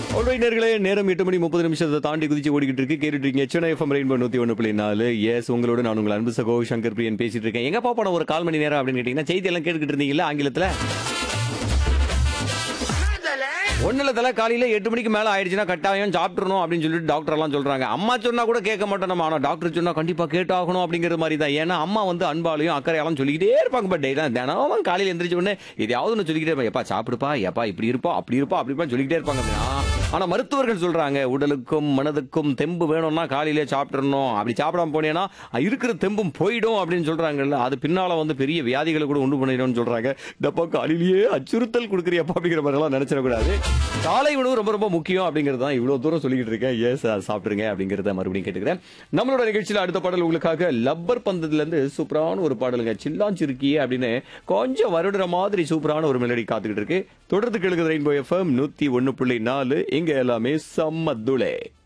நேர்களே நேரம் எட்டு மணி முப்பது நிமிஷத்தை தாண்டி குதிச்சு ஓடிக்கிட்டு இருக்கு கேட்டுட்டு இருக்கீங்க சென்னை எஃப்எம் ரெயின்போ நூத்தி ஒன்று புள்ளி நாலு எஸ் உங்களோட நான் உங்கள் அன்பு சகோ சங்கர் பிரியன் பேசிட்டு இருக்கேன் எங்கப்பா போன ஒரு கால் மணி நேரம் அப்படின்னு கேட்டீங்கன்னா செய்தி எல்லாம் கேட்டுக்கிட்டு இருந்தீங்களா ஆங்கிலத்துல ஒன்னுல தலை காலையில எட்டு மணிக்கு மேல ஆயிடுச்சுன்னா கட்டாயம் சாப்பிட்டுறணும் அப்படின்னு சொல்லிட்டு டாக்டர் எல்லாம் சொல்றாங்க அம்மா சொன்னா கூட கேட்க மாட்டோம் நம்ம ஆனா டாக்டர் சொன்னா கண்டிப்பா கேட்டாகணும் அப்படிங்கிற மாதிரி தான் ஏன்னா அம்மா வந்து அன்பாலையும் அக்கறையாலும் சொல்லிக்கிட்டே இருப்பாங்க பட் டெய்லாம் தினமும் காலையில எந்திரிச்ச உடனே எதையாவது ஒன்று சொல்லிக்கிட்டே இருப்பாங்க எப்பா சாப்பிடுப்பா எப்பா இப்படி இருப்பா அப்படி இருப்பா அப்படி இருப்பா சொல்லிக்கிட்டே இருப்பாங்க அப்படின்னா ஆனா மருத்துவர்கள் சொல்றாங்க உடலுக்கும் மனதுக்கும் தெம்பு வேணும்னா காலையிலே சாப்பிட்டுறணும் அப்படி சாப்பிடாம போனேன்னா இருக்கிற தெம்பும் போயிடும் அப்படின்னு சொல்றாங்கல்ல அது பின்னால வந்து பெரிய வியாதிகளை கூட உண்டு பண்ணிடும்னு சொல்றாங்க டப்பா காலையிலேயே அச்சுறுத்தல் கொடுக்குறியப்பா அப்படிங்கிற மாதிரி எல்லாம் நினைச்சிடக்கூடாது காலை உணவு ரொம்ப ரொம்ப முக்கியம் அப்படிங்கிறது தான் இவ்வளவு தூரம் சொல்லிக்கிட்டு இருக்கேன் ஏஸ் சாப்பிட்டுருங்க அப்படிங்கறத மறுபடியும் கேட்டுக்கிறேன் நம்மளோட நிகழ்ச்சியில அடுத்த பாடல் உங்களுக்காக லப்பர் பந்தத்துல இருந்து சூப்பரான ஒரு பாடலுங்க சில்லாஞ்சிருக்கியே அப்படின்னு கொஞ்சம் வருடுற மாதிரி சூப்பரான ஒரு மெலடி காத்துக்கிட்டு இருக்கு தொடர்ந்து கேளுங்க ரெயின்போ எஃப்எம் நூத்தி ஒன்னு புள்ளி நாலு இங்க எல்லாமே சம்மத்துளே